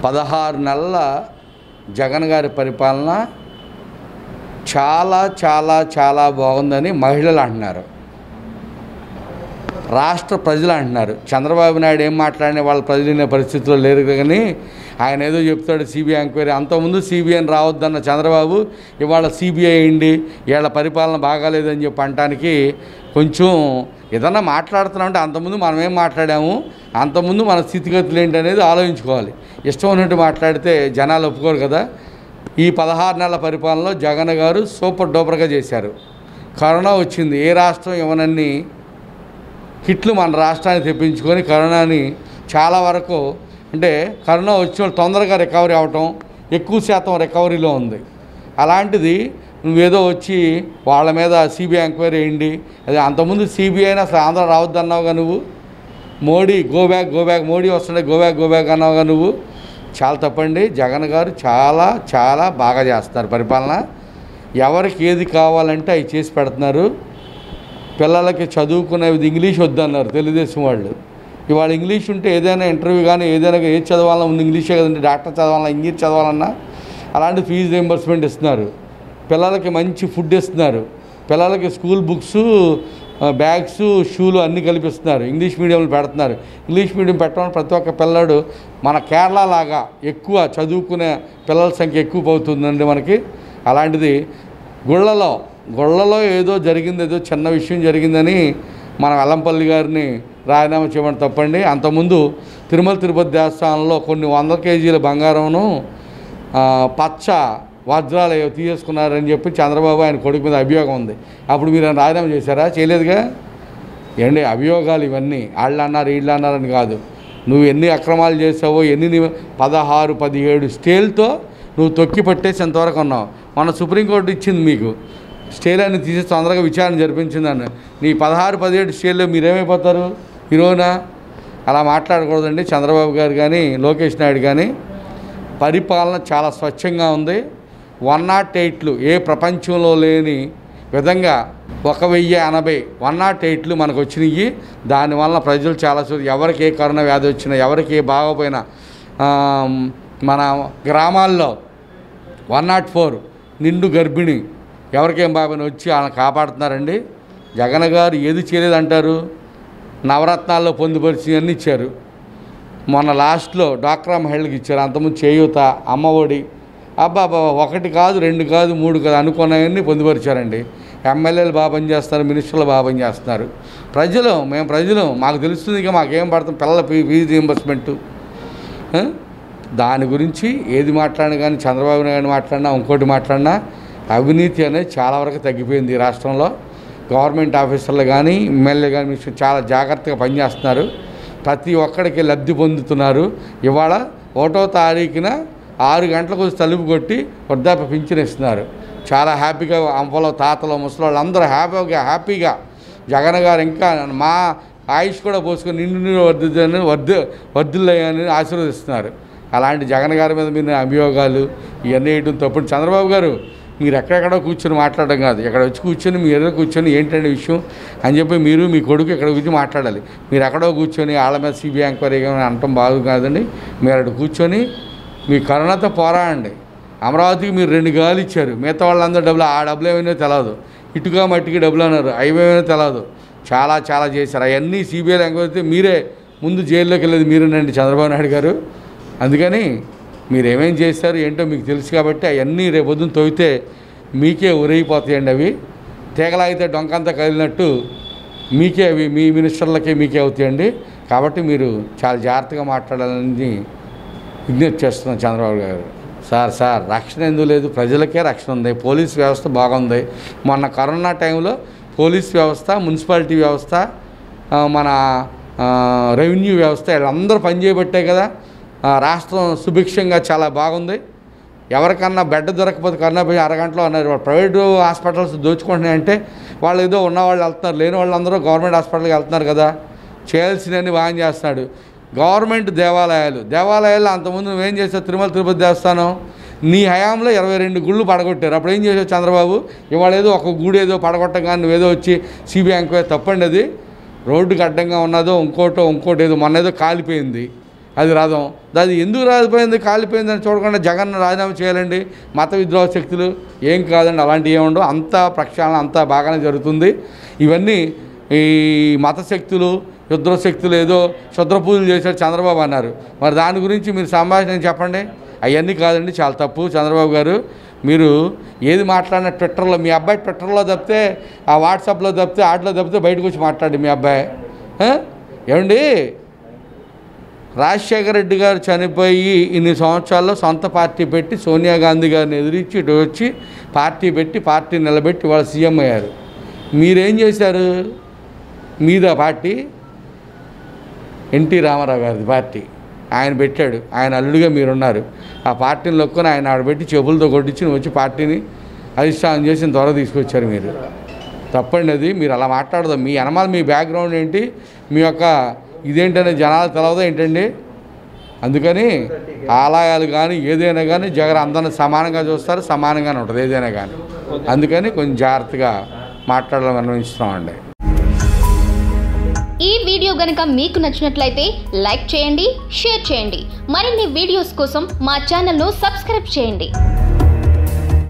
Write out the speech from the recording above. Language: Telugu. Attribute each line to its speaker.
Speaker 1: పదహారు నెలల జగన్ గారి పరిపాలన చాలా చాలా చాలా బాగుందని మహిళలు అంటున్నారు రాష్ట్ర ప్రజలు అంటున్నారు చంద్రబాబు నాయుడు ఏం మాట్లాడిన వాళ్ళ ప్రజలు వినే పరిస్థితిలో లేరు కానీ ఆయన ఏదో చెప్తాడు సిబిఐ ఎంక్వైరీ అంతకుముందు సిబిఐని రావద్దన్న చంద్రబాబు ఇవాళ సిబిఐ అయింది వీళ్ళ పరిపాలన బాగాలేదని చెప్పి అనటానికి కొంచెం ఏదన్నా మాట్లాడుతున్నామంటే అంతకుముందు మనం ఏం మాట్లాడాము అంతకుముందు మన స్థితిగతులు ఏంటి అనేది ఆలోచించుకోవాలి ఇష్టం ఉన్నట్టు మాట్లాడితే జనాలు ఒప్పుకోరు కదా ఈ పదహారు నెలల పరిపాలనలో జగన్ గారు సూపర్ డూపర్గా చేశారు కరోనా వచ్చింది ఏ రాష్ట్రం ఇవ్వనన్ని హిట్లు మన రాష్ట్రానికి తెప్పించుకొని కరోనాని చాలా వరకు అంటే కరోనా వచ్చిన వాళ్ళు తొందరగా రికవరీ అవ్వటం ఎక్కువ శాతం రికవరీలో ఉంది అలాంటిది నువ్వేదో వచ్చి వాళ్ళ మీద సిబిఐ ఎంక్వైరీ వేయండి అది అంతకుముందు సిబిఐని అసలు ఆంధ్ర రావద్దన్నావుగా నువ్వు Modi go back go back Modi వస్తుండే గో బ్యాక్ గో బ్యాక్ అన్నావుగా నువ్వు చాలా తప్పండి జగన్ గారు చాలా చాలా బాగా చేస్తున్నారు పరిపాలన ఎవరికి ఏది కావాలంటే అవి చేసి పెడుతున్నారు పిల్లలకి చదువుకునేది ఇంగ్లీష్ వద్దన్నారు తెలుగుదేశం వాళ్ళు ఇవాళ ఇంగ్లీష్ ఉంటే ఏదైనా ఇంటర్వ్యూ కానీ ఏదైనా ఏది చదవాలన్నా ముందు ఇంగ్లీషే కదండి డాక్టర్ చదవాలన్నా ఇంగ్లీష్ చదవాలన్నా అలాంటి ఫీజు రియంబర్స్మెంట్ ఇస్తున్నారు పిల్లలకి మంచి ఫుడ్ ఇస్తున్నారు పిల్లలకి స్కూల్ బుక్స్ బ్యాగ్స్ షూలు అన్నీ కల్పిస్తున్నారు ఇంగ్లీష్ మీడియంలో పెడుతున్నారు ఇంగ్లీష్ మీడియం పెట్టడం ప్రతి ఒక్క పిల్లడు మన కేరళ లాగా ఎక్కువ చదువుకునే పిల్లల సంఖ్య ఎక్కువ అవుతుందండి మనకి అలాంటిది గుళ్ళలో గుళ్ళలో ఏదో జరిగింది ఏదో చిన్న విషయం జరిగిందని మన వెల్లంపల్లి గారిని రాజీనామా చేయమని తప్పండి అంతకుముందు తిరుమల తిరుపతి దేవస్థానంలో కొన్ని వందల కేజీల బంగారంను ఆ, పచ్చ వజ్రాలు ఏవో తీసేసుకున్నారని చెప్పి చంద్రబాబు ఆయన కొడుకు మీద అభియోగం ఉంది అప్పుడు మీరు ఆయన రాజీనామా చేశారా చేయలేదుగా ఏంటి అభియోగాలు ఇవన్నీ వాళ్ళు అన్నారు వీళ్ళు అన్నారని కాదు నువ్వు ఎన్ని అక్రమాలు చేసావో ఎన్ని ని- పదహారు పదిహేడు స్టేల్తో నువ్వు తొక్కి పట్టేసి ఎంతవరకు ఉన్నావు మన సుప్రీంకోర్టు ఇచ్చింది మీకు స్టేల్ అని తీసి తొందరగా విచారణ జరిపించిందని నీ పదహారు పదిహేడు స్టేల్లో మీరేమైపోతారు హీరోనా అలా మాట్లాడకూడదండి చంద్రబాబు గారు కానీ లోకేష్ నాయుడు కానీ పరిపాలన చాలా స్వచ్ఛంగా ఉంది వన్ నాట్ ఎయిట్లు ఏ ప్రపంచంలో లేని విధంగా ఒక వెయ్యి ఎనభై వన్ నాట్ ఎయిట్లు మనకు వచ్చినాయి దానివల్ల ప్రజలు చాలా చూ- ఎవరికి ఏ కరోనా వ్యాధి వచ్చినా ఎవరికి ఏ బాగోపోయినా ఆ, మన గ్రామాల్లో వన్ నాట్ ఫోర్ నిండు గర్భిణి ఎవరికేం బాబని వచ్చి వాళ్ళని కాపాడుతున్నారండి జగన్ గారు ఏది చేయలేదంటారు నవరత్నాల్లో పొందుపరిచి అన్నీ ఇచ్చారు మొన్న లాస్ట్లో డాక్రా మహిళలకు ఇచ్చారు అంతకుముందు చేయూత అమ్మఒడి అబ్బా అబ్బా ఒకటి కాదు రెండు కాదు మూడు కాదు అనుకున్నవన్నీ పొందుపరిచారండి ఎమ్మెల్యేలు బాగా పనిచేస్తున్నారు మినిస్టర్లు బాగా పనిచేస్తున్నారు ప్రజలు మేము ప్రజలు మాకు తెలుస్తుంది ఇక మాకేం పడుతుంది పిల్లల ఫీ ఫీజు రీఎంబర్స్మెంటు ఆ? దాని గురించి ఏది మాట్లాడినా కానీ చంద్రబాబు నాయుడు మాట్లాడినా ఇంకోటి మాట్లాడినా అవినీతి అనేది చాలా వరకు తగ్గిపోయింది ఈ రాష్ట్రంలో గవర్నమెంట్ ఆఫీసర్లు కానీ ఎమ్మెల్యే కానీ మినిస్టర్ చాలా జాగ్రత్తగా పనిచేస్తున్నారు ప్రతి ఒక్కడికి లబ్ధి పొందుతున్నారు ఇవాళ ఒకటో తారీఖున ఆరు గంటలకు వచ్చి తలుపు కొట్టి వృద్ధాప్య పింఛన్ ఇస్తున్నారు చాలా హ్యాపీగా అంపలో తాతలు ముసలి అందరూ హ్యాపీగా హ్యాపీగా జగన్ గారు ఇంకా మా ఆయుష్ కూడా పోసుకొని నిండు నిండు వర్ధిద్దని వర్ధి వర్ధిల్లయ్యని ఆశీర్వదిస్తున్నారు అలాంటి జగన్ గారి మీద మీరు అభియోగాలు ఇవన్నీ వేయడం తప్పుడు చంద్రబాబు గారు మీరు ఎక్కడెక్కడో కూర్చొని మాట్లాడడం కాదు ఇక్కడ వచ్చి కూర్చొని మీ ఎదురు కూర్చొని ఏంటంటే విషయం అని చెప్పి మీరు మీ కొడుకు ఇక్కడ కూర్చొని మాట్లాడాలి మీరు ఎక్కడో కూర్చొని వాళ్ళ మీద సిబిఐ ఎంక్వైరీ కానీ అనటం బాగు కాదండి మీరు అక్కడ కూర్చొని మీ కరోనాతో పోరాడండి అమరావతికి మీరు రెండు గాలు ఇచ్చారు మిగతా వాళ్ళందరూ డబ్బులు ఆ డబ్బులు ఏమైనా తెలియదు ఇటుక మట్టికి డబ్బులు అన్నారు అవి ఏమైనా తెలియదు చాలా చాలా చేశారు అవన్నీ సిబిఐలో ఎంక్వైరీ మీరే ముందు జైల్లోకి వెళ్ళేది మీరేనండి చంద్రబాబు నాయుడు గారు అందుకని మీరు ఏమేం చేశారు ఏంటో మీకు తెలుసు కాబట్టి అవన్నీ రేపు పొద్దున్న తవ్వితే మీకే ఉరైపోతాయండి అవి తీగలాగితే డొంకంతా కదిలినట్టు మీకే అవి మీ మినిస్టర్లకే మీకే అవుతాయండి కాబట్టి మీరు చాలా జాగ్రత్తగా మాట్లాడాలని విజ్ఞప్తి చేస్తున్నాం చంద్రబాబు గారు సార్ సార్ రక్షణ ఎందుకు లేదు ప్రజలకే రక్షణ ఉంది పోలీస్ వ్యవస్థ బాగుంది మొన్న కరోనా టైంలో పోలీస్ వ్యవస్థ మున్సిపాలిటీ వ్యవస్థ ఆ, మన ఆ, రెవెన్యూ వ్యవస్థ వీళ్ళందరూ పనిచేయబట్టే కదా ఆ, రాష్ట్రం సుభిక్షంగా చాలా బాగుంది ఎవరికన్నా బెడ్ దొరకకపోతే కన్నా పోయి అరగంటలో అన్నారు వాళ్ళు ప్రైవేటు హాస్పిటల్స్ దోచుకుంటున్నాయంటే వాళ్ళు ఏదో ఉన్నవాళ్ళు వెళ్తున్నారు లేని వాళ్ళందరూ గవర్నమెంట్ హాస్పిటల్కి వెళ్తున్నారు కదా చేయాల్సినవన్నీ బాగా చేస్తున్నాడు గవర్నమెంట్ దేవాలయాలు దేవాలయాలు అంతకుముందు నువ్వేం చేసావు తిరుమల తిరుపతి దేవస్థానం నీ హయాంలో ఇరవై రెండు గుళ్ళు పడగొట్టారు అప్పుడు ఏం చేసావు చంద్రబాబు ఇవాళ ఏదో ఒక గుడి ఏదో పడగొట్టగానే నువ్వేదో వచ్చి సిబిఐ ఎంక్వైరీ తప్పండి అది రోడ్డుకి అడ్డంగా ఉన్నదో ఇంకోటో ఇంకోటి ఏదో మొన్న ఏదో కాలిపోయింది అది రథం అది ఎందుకు రాలిపోయింది కాలిపోయిందని చూడకుండా జగన్ రాజీనామా చేయాలండి మత విద్రోహ శక్తులు ఏం కాదండి అలాంటివి ఏముండవు అంతా ప్రక్షాళన అంతా బాగానే జరుగుతుంది ఇవన్నీ ఈ మత శక్తులు యుద్ర శక్తులు ఏదో శుద్ర పూజలు చేశాడు చంద్రబాబు అన్నారు మరి దాని గురించి మీరు సంభాషణ చెప్పండి అవన్నీ కాదండి చాలా తప్పు చంద్రబాబు గారు మీరు ఏది మాట్లాడిన ట్విట్టర్లో మీ అబ్బాయి ట్విట్టర్లో తప్పితే ఆ వాట్సాప్లో తప్పితే ఆటలో తప్పితే బయటకు వచ్చి మాట్లాడి మీ అబ్బాయి ఆ? ఏమండి రాజశేఖర రెడ్డి గారు చనిపోయి ఇన్ని సంవత్సరాల్లో సొంత పార్టీ పెట్టి సోనియా గాంధీ గారిని ఎదిరించి ఇటు వచ్చి పార్టీ పెట్టి పార్టీ నిలబెట్టి వాళ్ళు సీఎం అయ్యారు మీరేం చేశారు మీద పార్టీ ఎన్టీ రామారావు గారిది పార్టీ ఆయన పెట్టాడు ఆయన అల్లుడిగా మీరున్నారు ఆ పార్టీని లొక్కుని ఆయన ఆడబెట్టి చెప్పులతో కొట్టించి నువ్వు వచ్చి పార్టీని అధిష్టానం చేసి త్వర తీసుకొచ్చారు మీరు తప్పండి అది మీరు అలా మాట్లాడదు మీ అనమాల మీ బ్యాక్గ్రౌండ్ ఏంటి మీ యొక్క ఇదేంటనే జనాలు తెలవదా ఏంటండి అందుకని ఆలయాలు కానీ ఏదైనా కానీ జగన్ అందరిని సమానంగా చూస్తారు సమానంగానే ఉంటుంది ఏదైనా కానీ అందుకని కొంచెం జాగ్రత్తగా మాట్లాడాలని అన్వయిస్తున్నామండి
Speaker 2: ఈ వీడియో గనుక మీకు నచ్చినట్లయితే లైక్ చేయండి షేర్ చేయండి మరిన్ని వీడియోస్ కోసం మా ఛానల్ను సబ్స్క్రైబ్ చేయండి